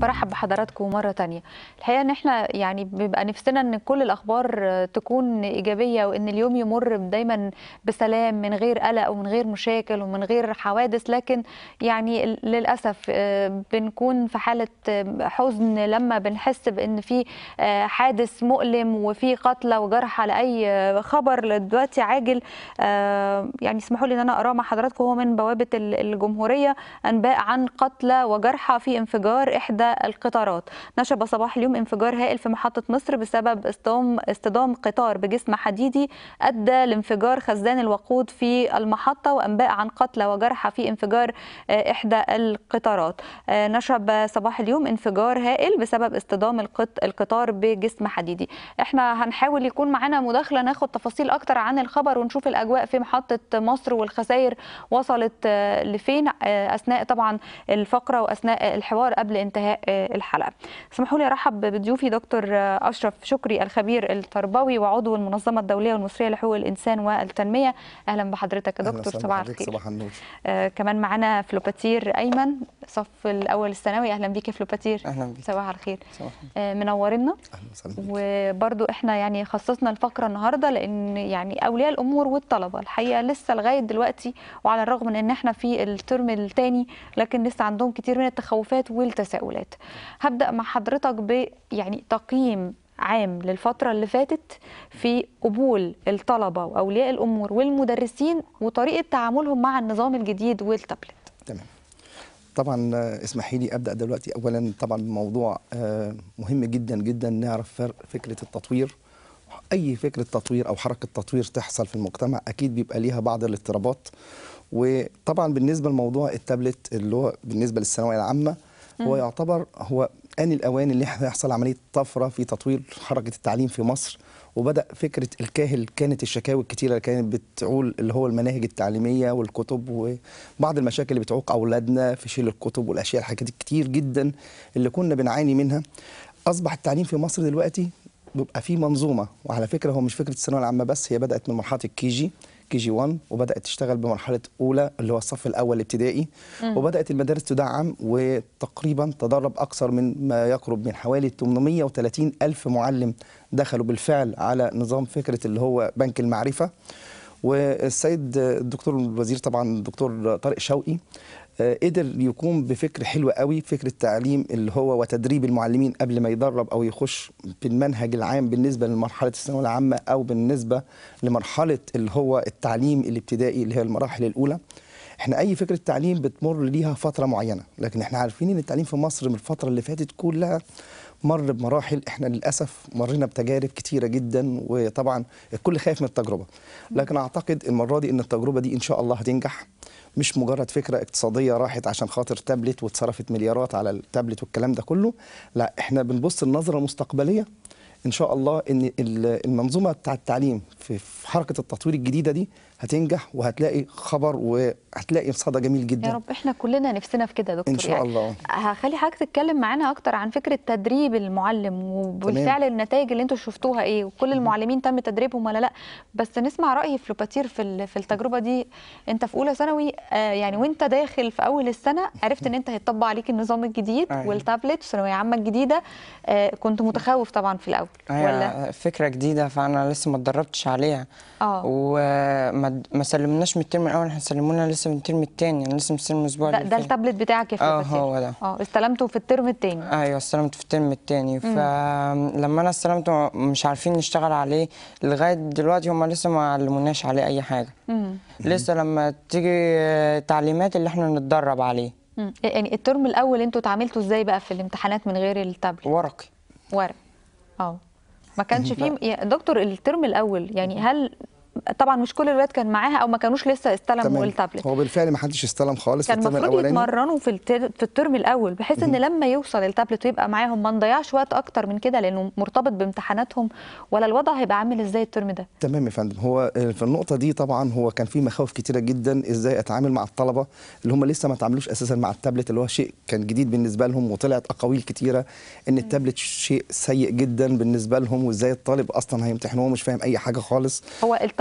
برحب بحضراتكم مرة تانية الحقيقة ان احنا يعني بيبقى نفسنا ان كل الاخبار تكون ايجابية وان اليوم يمر دايما بسلام من غير قلق ومن غير مشاكل ومن غير حوادث لكن يعني للأسف بنكون في حالة حزن لما بنحس بان في حادث مؤلم وفي قتلى وجرحى لأي خبر دلوقتي عاجل يعني اسمحوا لي ان انا اقراه مع حضراتكم هو من بوابة الجمهورية انباء عن قتلى وجرحى في انفجار احدى القطارات نشب صباح اليوم انفجار هائل في محطة مصر بسبب اصطدام اصطدام قطار بجسم حديدي ادى لانفجار خزان الوقود في المحطة وانباء عن قتلى وجرحى في انفجار احدى القطارات نشب صباح اليوم انفجار هائل بسبب اصطدام القطار بجسم حديدي احنا هنحاول يكون معانا مداخلة ناخد تفاصيل اكتر عن الخبر ونشوف الاجواء في محطة مصر والخسائر وصلت لفين اثناء طبعا الفقرة واثناء الحوار قبل انتهاء الحلقه. اسمحوا لي ارحب بضيوفي دكتور اشرف شكري الخبير التربوي وعضو المنظمه الدوليه والمصريه لحقوق الانسان والتنميه. اهلا بحضرتك يا دكتور صباح الخير. صباح النور. آه كمان معانا فلوباتير ايمن صف الاول الثانوي اهلا بيك يا فلوباتير. اهلا بيك. صباح الخير. صباح آه منورنا. اهلا وسهلا بيك. وبرضو احنا يعني خصصنا الفقره النهارده لان يعني اولياء الامور والطلبه الحقيقه لسه لغايه دلوقتي وعلى الرغم من ان احنا في الترم الثاني لكن لسه عندهم كتير من التخوفات والتساؤلات هبدا مع حضرتك ب يعني تقييم عام للفترة اللي فاتت في قبول الطلبة وأولياء الأمور والمدرسين وطريقة تعاملهم مع النظام الجديد والتابلت تمام طبعا اسمحي لي ابدا دلوقتي اولا طبعا موضوع مهم جدا جدا نعرف فكره التطوير اي فكره تطوير او حركه تطوير تحصل في المجتمع اكيد بيبقى ليها بعض الاضطرابات وطبعا بالنسبه لموضوع التابلت اللي هو بالنسبه للثانويه العامه هو يعتبر هو ان الاوان اللي يحصل عمليه طفره في تطوير حركه التعليم في مصر وبدا فكره الكاهل كانت الشكاوي الكتيره اللي كانت بتعول اللي هو المناهج التعليميه والكتب وبعض المشاكل اللي بتعوق اولادنا في شيل الكتب والاشياء الحاجات الكتير جدا اللي كنا بنعاني منها اصبح التعليم في مصر دلوقتي بيبقى في منظومه وعلى فكره هو مش فكره الثانويه العامه بس هي بدات من مرحله الكي جي كي جي 1 وبدات تشتغل بمرحله اولى اللي هو الصف الاول الابتدائي وبدات المدارس تدعم وتقريبا تدرب اكثر من ما يقرب من حوالي 830 الف معلم دخلوا بالفعل على نظام فكره اللي هو بنك المعرفه والسيد الدكتور الوزير طبعا الدكتور طارق شوقي قدر يقوم بفكر حلو قوي فكره تعليم اللي هو وتدريب المعلمين قبل ما يدرب او يخش بالمنهج العام بالنسبه لمرحله الثانويه العامه او بالنسبه لمرحله اللي هو التعليم الابتدائي اللي هي المراحل الاولى احنا اي فكره تعليم بتمر ليها فتره معينه لكن احنا عارفين ان التعليم في مصر من الفتره اللي فاتت كلها مر بمراحل احنا للاسف مرينا بتجارب كتيره جدا وطبعا الكل خايف من التجربه لكن اعتقد المره دي ان التجربه دي ان شاء الله هتنجح مش مجرد فكره اقتصاديه راحت عشان خاطر تابلت واتصرفت مليارات على التابلت والكلام ده كله لا احنا بنبص النظره مستقبليه ان شاء الله ان المنظومه بتاع التعليم في حركه التطوير الجديده دي هتنجح وهتلاقي خبر وهتلاقي صدى جميل جدا يا رب احنا كلنا نفسنا في كده يا دكتور ان شاء يعني الله هخلي حضرتك تتكلم معانا اكتر عن فكره تدريب المعلم وبالفعل تمام. النتائج اللي انتوا شفتوها ايه وكل المعلمين تم تدريبهم ولا لا بس نسمع راي فلوباتير في في التجربه دي انت في اولى ثانوي آه يعني وانت داخل في اول السنه عرفت ان انت هيطبق عليك النظام الجديد أيوة. والتابلت والثانويه العامه الجديده آه كنت متخوف طبعا في الاول هي فكره جديده فانا لسه ما اتدربتش عليها اه وما ما سلمناش من الترم الاول احنا سلمونا لسه من الترم الثاني انا لسه مستلم الاسبوع ده, اللي ده فات. التابلت بتاعك يا اه فلوباتير هو ده اه استلمته في الترم الثاني ايوه استلمت في الترم الثاني فلما انا استلمته مش عارفين نشتغل عليه لغايه دلوقتي هم لسه ما علموناش عليه اي حاجه مم. لسه لما تيجي تعليمات اللي احنا نتدرب عليه مم. يعني الترم الاول انتوا اتعاملتوا ازاي بقى في الامتحانات من غير التابلت ورقي ورق اه ما كانش فيه يا دكتور الترم الاول يعني هل طبعا مش كل الولاد كان معاها او ما كانوش لسه استلموا تمام التابلت هو بالفعل ما حدش استلم خالص كان في الترم المفروض الاولاني يتمرنوا في التر... في الترم الاول بحيث ان لما يوصل التابلت ويبقى معاهم ما نضيعش وقت اكتر من كده لانه مرتبط بامتحاناتهم ولا الوضع هيبقى عامل ازاي الترم ده تمام يا فندم هو في النقطة دي طبعا هو كان في مخاوف كتيرة جدا ازاي اتعامل مع الطلبة اللي هم لسه ما اتعاملوش اساسا مع التابلت اللي هو شيء كان جديد بالنسبة لهم وطلعت اقاويل كتيرة ان التابلت شيء سيء جدا بالنسبة لهم وازاي الطالب اصلا هيمتحن وهو مش فاهم اي حاجة خالص هو الطلبه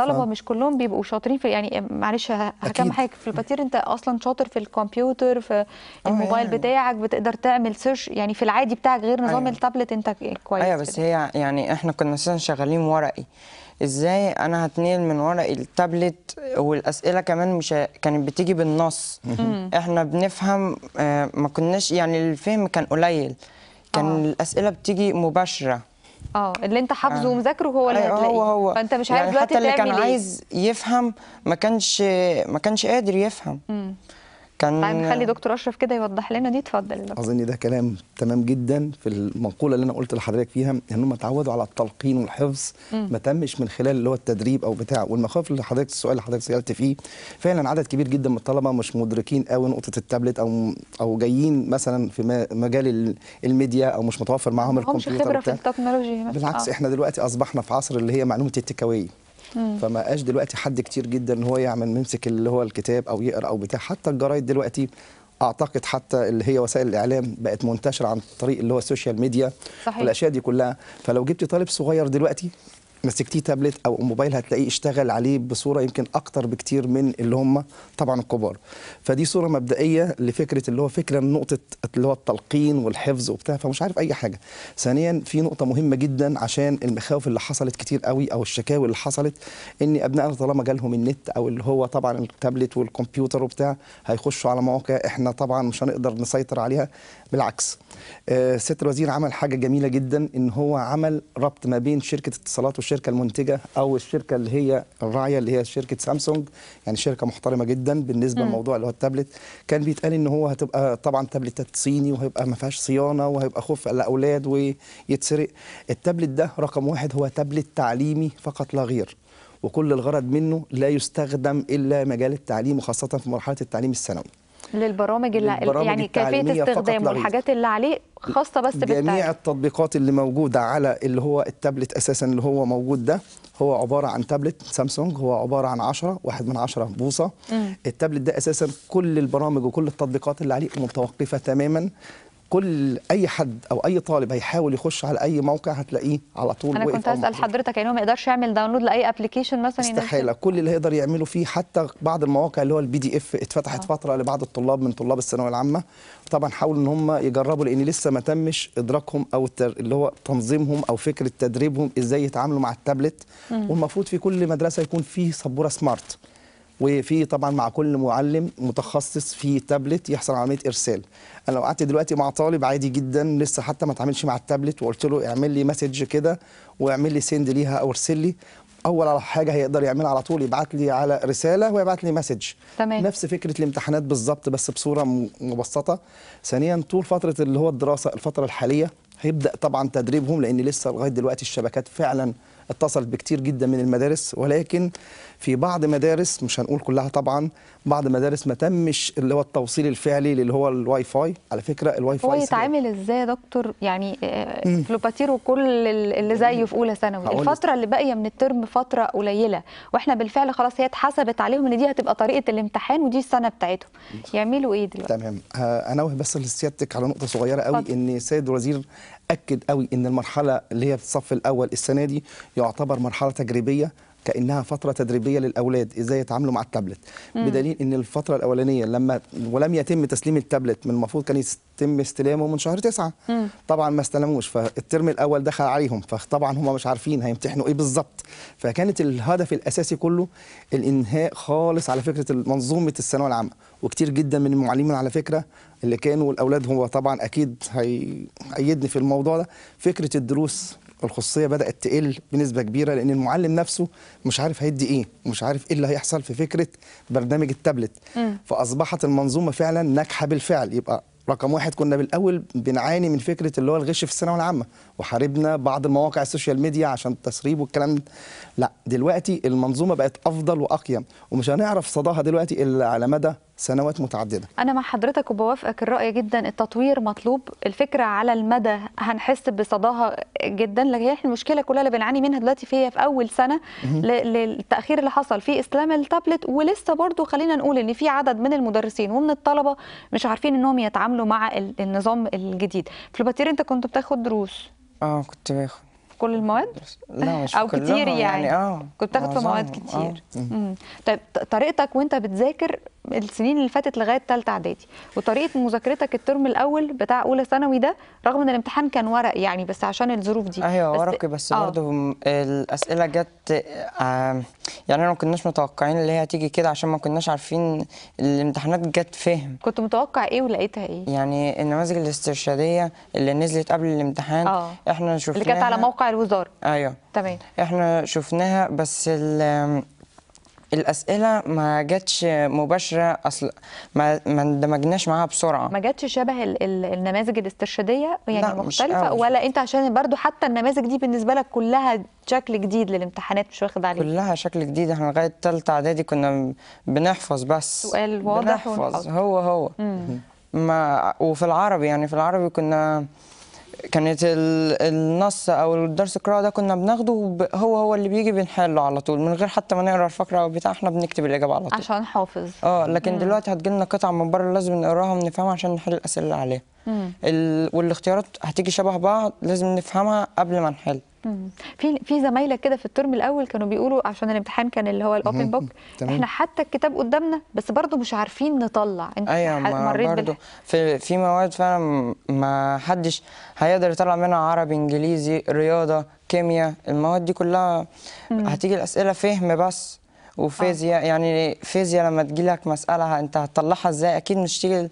الطلبه مش كلهم بيبقوا شاطرين في يعني معلش ه- هكمل أكيد. حاجه في الفطير انت اصلا شاطر في الكمبيوتر في الموبايل يعني. بتاعك بتقدر تعمل سيرش يعني في العادي بتاعك غير نظام أيوة. التابلت انت كويس ايوه بس كده. هي يعني احنا كنا اساسا شغالين ورقي ازاي انا هتنقل من ورقي التابلت والاسئله كمان مش ه- كانت بتيجي بالنص احنا بنفهم آه، ما كناش يعني الفهم كان قليل كان آه. الاسئله بتيجي مباشره اه اللي انت حافظه آه. ومذاكره هو اللي أيوة، هتلاقيه هو هو فانت مش عارف يعني دلوقتي حتى اللي كان تعمل ايه عايز يفهم ما كانش ما كانش قادر يفهم مم. كان طيب نخلي دكتور اشرف كده يوضح لنا دي اتفضل يا دكتور. اظن ده كلام تمام جدا في المقوله اللي انا قلت لحضرتك فيها ان هم اتعودوا على التلقين والحفظ ما تمش من خلال اللي هو التدريب او بتاع والمخاوف اللي حضرتك السؤال اللي حضرتك سالت فيه فعلا عدد كبير جدا من الطلبه مش مدركين قوي نقطه التابلت او او جايين مثلا في ما- مجال ال- الميديا او مش متوفر معاهم معهمش الكمبيوتر خبره في وبتاع. التكنولوجيا مثلا. بالعكس آه. احنا دلوقتي اصبحنا في عصر اللي هي معلومه التكاوي فما بقاش دلوقتي حد كتير جدا ان هو يعمل ممسك اللي هو الكتاب او يقرا او بتاع حتى الجرايد دلوقتي اعتقد حتى اللي هي وسائل الاعلام بقت منتشره عن طريق اللي هو السوشيال ميديا صحيح. والاشياء دي كلها فلو جبت طالب صغير دلوقتي مسكتيه تابلت او موبايل هتلاقيه اشتغل عليه بصوره يمكن اكتر بكتير من اللي هم طبعا الكبار فدي صوره مبدئيه لفكره اللي هو فكره نقطه اللي هو التلقين والحفظ وبتاع فمش عارف اي حاجه ثانيا في نقطه مهمه جدا عشان المخاوف اللي حصلت كتير قوي او الشكاوي اللي حصلت ان ابنائنا طالما جالهم النت او اللي هو طبعا التابلت والكمبيوتر وبتاع هيخشوا على مواقع احنا طبعا مش هنقدر نسيطر عليها بالعكس آه، سياده الوزير عمل حاجه جميله جدا ان هو عمل ربط ما بين شركه اتصالات والشركه المنتجه او الشركه اللي هي الراعيه اللي هي شركه سامسونج يعني شركه محترمه جدا بالنسبه للموضوع اللي هو التابلت كان بيتقال ان هو هتبقى طبعا تابلتات صيني وهيبقى ما فيهاش صيانه وهيبقى خوف على الاولاد ويتسرق التابلت ده رقم واحد هو تابلت تعليمي فقط لا غير وكل الغرض منه لا يستخدم الا مجال التعليم وخاصه في مرحله التعليم الثانوي للبرامج اللي للبرامج يعني كيفيه التعليمية فقط استخدامه لا غير. والحاجات اللي عليه خاصه بس جميع بالتعليم التطبيقات اللي موجوده على اللي هو التابلت اساسا اللي هو موجود ده هو عباره عن تابلت سامسونج هو عباره عن 10 واحد من 10 بوصه التابلت ده اساسا كل البرامج وكل التطبيقات اللي عليه متوقفه تماما كل اي حد او اي طالب هيحاول يخش على اي موقع هتلاقيه على طول انا واقف كنت أو اسال محطوط. حضرتك يعني هو ما يقدرش يعمل داونلود لاي ابلكيشن مثلا ينزل؟ استحاله كل اللي هيقدر يعمله فيه حتى بعض المواقع اللي هو البي دي اف اتفتحت آه. فتره لبعض الطلاب من طلاب الثانويه العامه طبعا حاولوا ان هم يجربوا لان لسه ما تمش ادراكهم او التر... اللي هو تنظيمهم او فكره تدريبهم ازاي يتعاملوا مع التابلت والمفروض في كل مدرسه يكون فيه سبوره سمارت وفي طبعا مع كل معلم متخصص في تابلت يحصل عمليه ارسال انا لو قعدت دلوقتي مع طالب عادي جدا لسه حتى ما اتعاملش مع التابلت وقلت له اعمل لي مسج كده واعمل لي سند ليها او ارسل لي اول على حاجه هيقدر يعملها على طول يبعت لي على رساله ويبعت لي مسج تمام. نفس فكره الامتحانات بالظبط بس بصوره م- مبسطه ثانيا طول فتره اللي هو الدراسه الفتره الحاليه هيبدا طبعا تدريبهم لان لسه لغايه دلوقتي الشبكات فعلا اتصلت بكتير جدا من المدارس ولكن في بعض مدارس مش هنقول كلها طبعا بعض مدارس ما تمش اللي هو التوصيل الفعلي اللي هو الواي فاي على فكره الواي فاي هو سريع. يتعامل ازاي يا دكتور يعني آه، فلوباتير وكل ال- اللي زيه في اولى ثانوي هقول لك. الفتره اللي باقيه من الترم فتره قليله واحنا بالفعل خلاص هي اتحسبت عليهم ان دي هتبقى طريقه الامتحان ودي السنه بتاعتهم يعملوا ايه دلوقتي تمام ه- انوه بس لسيادتك على نقطه صغيره قوي اتفضل. ان السيد الوزير اكد قوي ان المرحله اللي هي في الصف الاول السنه دي يعتبر مرحله تجريبيه كانها فتره تدريبيه للاولاد ازاي يتعاملوا مع التابلت بدليل ان الفتره الاولانيه لما ولم يتم تسليم التابلت من المفروض كان يتم استلامه من شهر تسعة طبعا ما استلموش فالترم الاول دخل عليهم فطبعا هم مش عارفين هيمتحنوا ايه بالظبط فكانت الهدف الاساسي كله الانهاء خالص على فكره منظومه الثانويه العامه وكتير جدا من المعلمين على فكره اللي كانوا الاولاد هو طبعا اكيد هي- هيأيدني في الموضوع ده فكره الدروس الخصوصيه بدات تقل بنسبه كبيره لان المعلم نفسه مش عارف هيدي ايه ومش عارف ايه اللي هيحصل في فكره برنامج التابلت فاصبحت المنظومه فعلا ناجحه بالفعل يبقى رقم واحد كنا بالاول بنعاني من فكره اللي هو الغش في الثانويه العامه وحاربنا بعض المواقع السوشيال ميديا عشان التسريب والكلام ده لا دلوقتي المنظومه بقت افضل واقيم ومش هنعرف صداها دلوقتي الا على مدى سنوات متعدده انا مع حضرتك وبوافقك الراي جدا التطوير مطلوب الفكره على المدى هنحس بصداها جدا لكن هي المشكله كلها اللي بنعاني منها دلوقتي في في اول سنه ل- للتاخير اللي حصل في استلام التابلت ولسه برضو خلينا نقول ان في عدد من المدرسين ومن الطلبه مش عارفين انهم يتعاملوا مع ال- النظام الجديد فلوباتير انت كنت بتاخد دروس اه كنت باخد كل المواد لا مش او في كتير كلهم يعني, اه كنت بتاخد في مواد معظمهم، كتير آه. مم. طيب ط- طريقتك وانت بتذاكر السنين اللي فاتت لغايه ثالثه اعدادي وطريقه مذاكرتك الترم الاول بتاع اولى ثانوي ده رغم ان الامتحان كان ورق يعني بس عشان الظروف دي ايوه بس- ورقي بس آه. برضه م- الاسئله جت آه يعني انا ما كناش متوقعين اللي هي هتيجي كده عشان ما كناش عارفين الامتحانات جت فهم كنت متوقع ايه ولقيتها ايه يعني النماذج الاسترشاديه اللي نزلت قبل الامتحان آه. احنا شفناها اللي كانت على موقع الوزاره ايوه تمام احنا شفناها بس ال- الاسئله ما جاتش مباشره اصل ما ما اندمجناش معاها بسرعه ما جاتش شبه ال- ال- النماذج الاسترشاديه يعني لا، مش مختلفه قوي. ولا انت عشان برضو حتى النماذج دي بالنسبه لك كلها شكل جديد للامتحانات مش واخد عليه كلها شكل جديد احنا لغايه ثالثه اعدادي كنا بنحفظ بس سؤال واضح بنحفظ ونحفظ. هو هو ما وفي العربي يعني في العربي كنا كانت ال- النص او الدرس القراءه ده كنا بناخده ب- هو هو اللي بيجي بنحله على طول من غير حتى ما نقرا الفقره او بتاع احنا بنكتب الاجابه على طول عشان حافظ اه لكن دلوقتي هتجيلنا قطع من بره لازم نقراها ونفهمها عشان نحل الاسئله اللي عليها ال... والاختيارات هتيجي شبه بعض لازم نفهمها قبل ما نحل مم. في في زمايلك كده في الترم الاول كانوا بيقولوا عشان الامتحان كان اللي هو الاوبن مهم. بوك تمام. احنا حتى الكتاب قدامنا بس برضو مش عارفين نطلع انت ايوه ح- ما مريت برضو بال في في مواد فعلا ما حدش هيقدر يطلع منها عربي انجليزي رياضه كيمياء المواد دي كلها هتيجي الاسئله فهم بس وفيزياء يعني فيزياء لما تجي لك مساله انت هتطلعها ازاي اكيد مش تيجي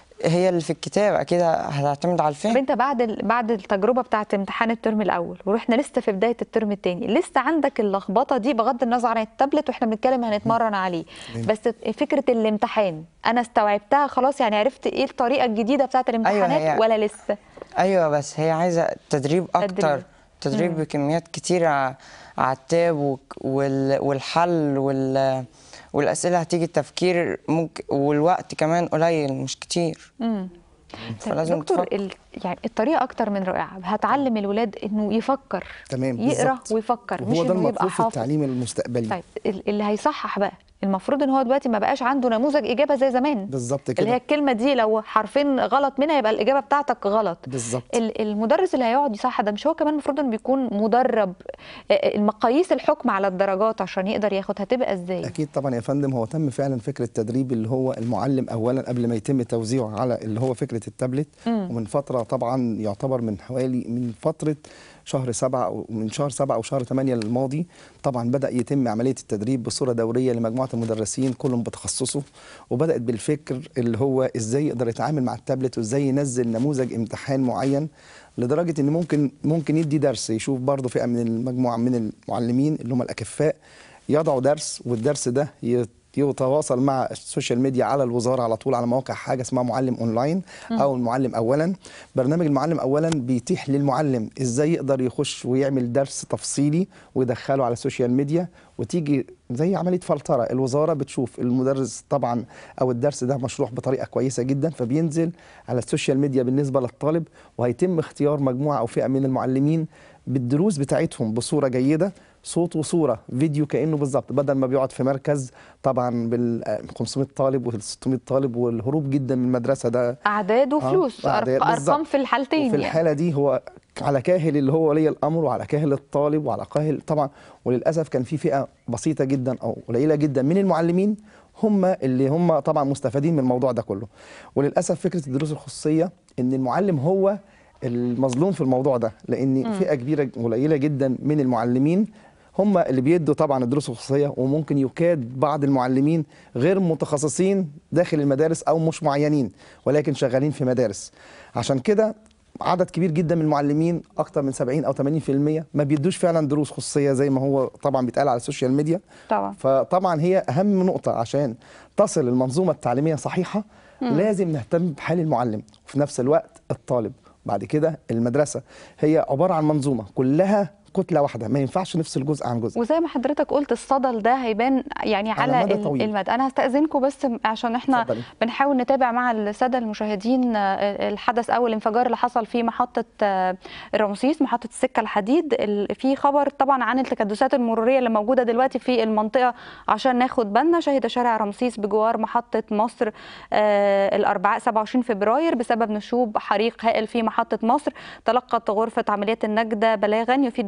هي اللي في الكتاب اكيد هتعتمد على طب الفهم انت بعد ال... بعد التجربه بتاعت امتحان الترم الاول ورحنا لسه في بدايه الترم الثاني لسه عندك اللخبطه دي بغض النظر عن التابلت واحنا بنتكلم هنتمرن عليه بس فكره الامتحان انا استوعبتها خلاص يعني عرفت ايه الطريقه الجديده بتاعت الامتحانات هي- ولا لسه ايوه بس هي عايزه تدريب اكتر تدريب. تدريب بكميات كتيره ع- على التاب وك- وال- والحل وال والاسئله هتيجي التفكير ممكن والوقت كمان قليل مش كتير امم فلازم دكتور تفكر. ال... يعني الطريقه اكتر من رائعه هتعلم الولاد انه يفكر تمام يقرا بالظبط. ويفكر مش وهو ده انه يبقى المطلوب في حافظ التعليم المستقبلي طيب ال- اللي هيصحح بقى المفروض ان هو دلوقتي ما بقاش عنده نموذج اجابه زي زمان بالظبط اللي هي كده الكلمه دي لو حرفين غلط منها يبقى الاجابه بتاعتك غلط بالظبط ال- المدرس اللي هيقعد يصحح ده مش هو كمان المفروض انه بيكون مدرب آه، المقاييس الحكم على الدرجات عشان يقدر ياخد هتبقى ازاي اكيد طبعا يا فندم هو تم فعلا فكره تدريب اللي هو المعلم اولا قبل ما يتم توزيعه على اللي هو فكره التابلت ومن فتره طبعا يعتبر من حوالي من فتره شهر سبعة أو من شهر سبعة أو شهر ثمانية الماضي طبعا بدأ يتم عملية التدريب بصورة دورية لمجموعة المدرسين كلهم بتخصصه وبدأت بالفكر اللي هو إزاي يقدر يتعامل مع التابلت وإزاي ينزل نموذج امتحان معين لدرجة إن ممكن ممكن يدي درس يشوف برضه فئة من المجموعة من المعلمين اللي هم الأكفاء يضعوا درس والدرس ده يت- يتواصل مع السوشيال ميديا على الوزاره على طول على مواقع حاجه اسمها معلم اونلاين او المعلم اولا برنامج المعلم اولا بيتيح للمعلم ازاي يقدر يخش ويعمل درس تفصيلي ويدخله على السوشيال ميديا وتيجي زي عمليه فلتره الوزاره بتشوف المدرس طبعا او الدرس ده مشروح بطريقه كويسه جدا فبينزل على السوشيال ميديا بالنسبه للطالب وهيتم اختيار مجموعه او فئه من المعلمين بالدروس بتاعتهم بصوره جيده صوت وصوره فيديو كانه بالظبط بدل ما بيقعد في مركز طبعا بال 500 طالب وال 600 طالب والهروب جدا من المدرسه ده اعداد وفلوس آه، أرق- أعداد بالظبط. ارقام في الحالتين وفي يعني. الحاله دي هو على كاهل اللي هو ولي الامر وعلى كاهل الطالب وعلى كاهل طبعا وللاسف كان في فئه بسيطه جدا او قليله جدا من المعلمين هم اللي هم طبعا مستفيدين من الموضوع ده كله وللاسف فكره الدروس الخصوصيه ان المعلم هو المظلوم في الموضوع ده لان فئه كبيره قليله جدا من المعلمين هم اللي بيدوا طبعا الدروس الخصوصيه وممكن يكاد بعض المعلمين غير متخصصين داخل المدارس او مش معينين ولكن شغالين في مدارس عشان كده عدد كبير جدا من المعلمين اكتر من 70 او 80% ما بيدوش فعلا دروس خصوصيه زي ما هو طبعا بيتقال على السوشيال ميديا طبعا فطبعا هي اهم نقطه عشان تصل المنظومه التعليميه صحيحه لازم نهتم بحال المعلم وفي نفس الوقت الطالب بعد كده المدرسه هي عباره عن منظومه كلها كتله واحده ما ينفعش نفصل جزء عن جزء وزي ما حضرتك قلت الصدى ده هيبان يعني على على, مدى ال- طويل. المدى انا هستأذنكم بس عشان احنا اتفضلي. بنحاول نتابع مع الساده المشاهدين آه، الحدث او الانفجار اللي حصل في محطه آه، رمسيس محطه السكه الحديد ال- في خبر طبعا عن التكدسات المروريه اللي موجوده دلوقتي في المنطقه عشان ناخد بالنا شهد شارع رمسيس بجوار محطه مصر آه، الاربعاء 27 فبراير بسبب نشوب حريق هائل في محطه مصر تلقت غرفه عمليات النجده بلاغا يفيد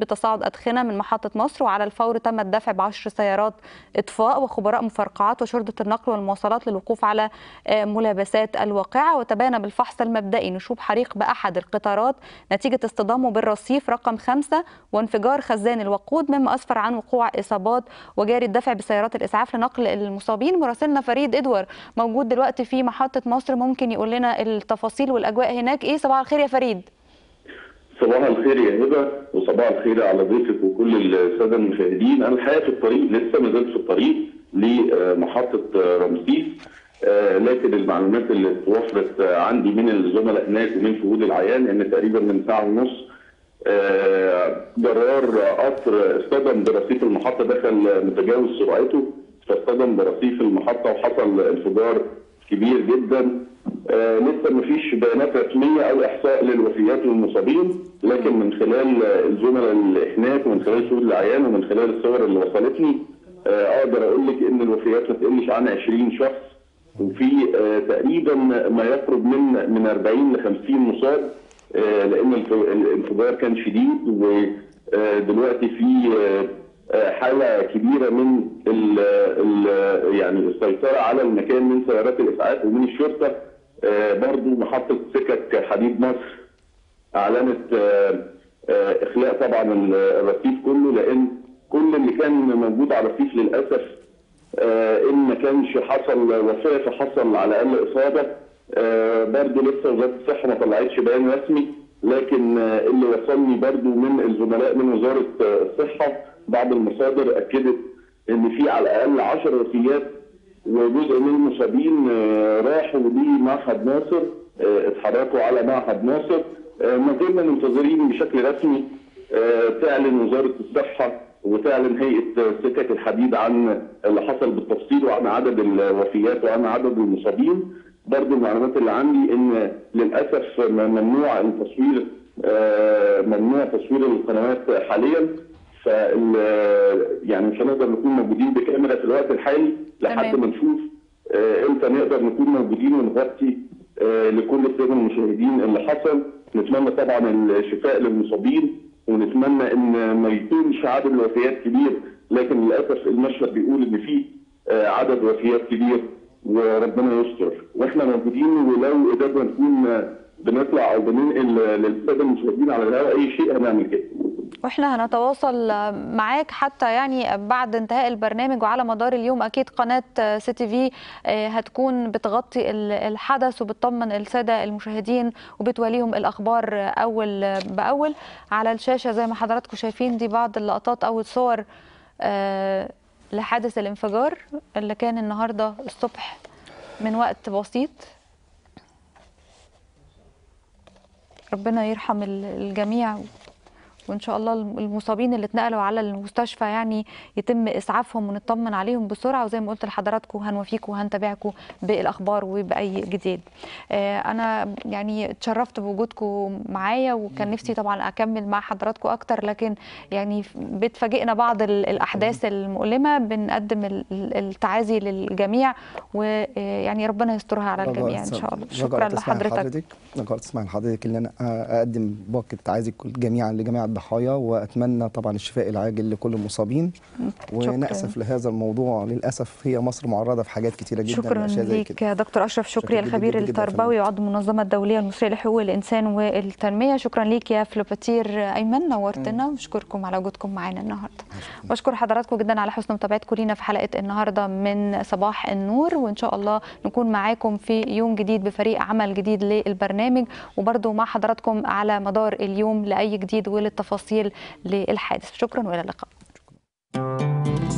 تصاعد أدخنة من محطة مصر وعلى الفور تم الدفع بعشر سيارات إطفاء وخبراء مفرقعات وشرطة النقل والمواصلات للوقوف على ملابسات الواقعة وتبين بالفحص المبدئي نشوب حريق بأحد القطارات نتيجة اصطدامه بالرصيف رقم خمسة وانفجار خزان الوقود مما أسفر عن وقوع إصابات وجاري الدفع بسيارات الإسعاف لنقل المصابين مراسلنا فريد إدوار موجود دلوقتي في محطة مصر ممكن يقول لنا التفاصيل والأجواء هناك إيه صباح الخير يا فريد صباح الخير يا هبه وصباح الخير على ضيفك وكل الساده المشاهدين انا الحقيقه في الطريق لسه ما زلت في الطريق لمحطه رمسيس لكن المعلومات اللي توفرت عندي من الزملاء هناك ومن شهود العيان ان تقريبا من ساعه ونص جرار قطر اصطدم برصيف المحطه دخل متجاوز سرعته فاصطدم برصيف المحطه وحصل انفجار كبير جدا آه لسه ما فيش بيانات رسميه او احصاء للوفيات والمصابين لكن من خلال الزملاء اللي هناك ومن خلال شهود العيان ومن خلال الصور اللي وصلتني آه اقدر اقول لك ان الوفيات ما تقلش عن 20 شخص وفي آه تقريبا ما يقرب من من 40 ل 50 مصاب لان الانفجار كان شديد ودلوقتي في حاله كبيره من ال ال يعني السيطره على المكان من سيارات الاسعاف ومن الشرطه برضو محطه سكك حديد مصر اعلنت اخلاء طبعا الرصيف كله لان كل اللي كان موجود على الرصيف للاسف ان ما كانش حصل وفاه فحصل على الاقل اصابه برضو لسه وزاره الصحه ما طلعتش بيان رسمي لكن اللي وصلني برضو من الزملاء من وزاره الصحه بعض المصادر اكدت ان في على الاقل 10 وفيات وجزء من المصابين راحوا لمعهد ناصر اتحركوا على معهد ناصر ما زلنا منتظرين بشكل رسمي تعلن وزاره الصحه وتعلن هيئه سكك الحديد عن اللي حصل بالتفصيل وعن عدد الوفيات وعن عدد المصابين برضه المعلومات اللي عندي ان للاسف ممنوع التصوير ممنوع تصوير القنوات حاليا ف يعني مش هنقدر نكون موجودين بكاميرا في الوقت الحالي لحد ما نشوف امتى نقدر نكون موجودين ونغطي لكل الساده المشاهدين اللي حصل نتمنى طبعا الشفاء للمصابين ونتمنى ان ما يكونش عدد الوفيات كبير لكن للاسف المشهد بيقول ان في عدد وفيات كبير وربنا يستر واحنا موجودين ولو قدرنا نكون بنطلع او بننقل للساده المشاهدين على الهواء اي شيء هنعمل كده واحنا هنتواصل معاك حتى يعني بعد انتهاء البرنامج وعلى مدار اليوم اكيد قناه سي تي في هتكون بتغطي الحدث وبتطمن الساده المشاهدين وبتوليهم الاخبار اول باول على الشاشه زي ما حضراتكم شايفين دي بعض اللقطات او الصور لحادث الانفجار اللي كان النهارده الصبح من وقت بسيط ربنا يرحم الجميع وان شاء الله المصابين اللي اتنقلوا على المستشفى يعني يتم اسعافهم ونطمن عليهم بسرعه وزي ما قلت لحضراتكم هنوفيكم وهنتابعكم بالاخبار وباي جديد. انا يعني اتشرفت بوجودكم معايا وكان نفسي طبعا اكمل مع حضراتكم اكتر لكن يعني بتفاجئنا بعض الاحداث المؤلمه بنقدم التعازي للجميع ويعني ربنا يسترها على الجميع ان شاء الله. شكرا لحضرتك. رجاء تسمع لحضرتك ان انا اقدم باقه التعازي جميعا لجميع الضحايا واتمنى طبعا الشفاء العاجل لكل المصابين وناسف لهذا الموضوع للاسف هي مصر معرضه في حاجات كثيره جدا شكرا ليك يا دكتور اشرف شكري الخبير التربوي وعضو المنظمه الدوليه المصريه لحقوق الانسان والتنميه شكرا ليك يا فلوباتير ايمن نورتنا وبشكركم على وجودكم معانا النهارده بشكر حضراتكم جدا على حسن متابعتكم لينا في حلقه النهارده من صباح النور وان شاء الله نكون معاكم في يوم جديد بفريق عمل جديد للبرنامج وبرده مع حضراتكم على مدار اليوم لاي جديد وللتفاصيل للحادث شكرا والى اللقاء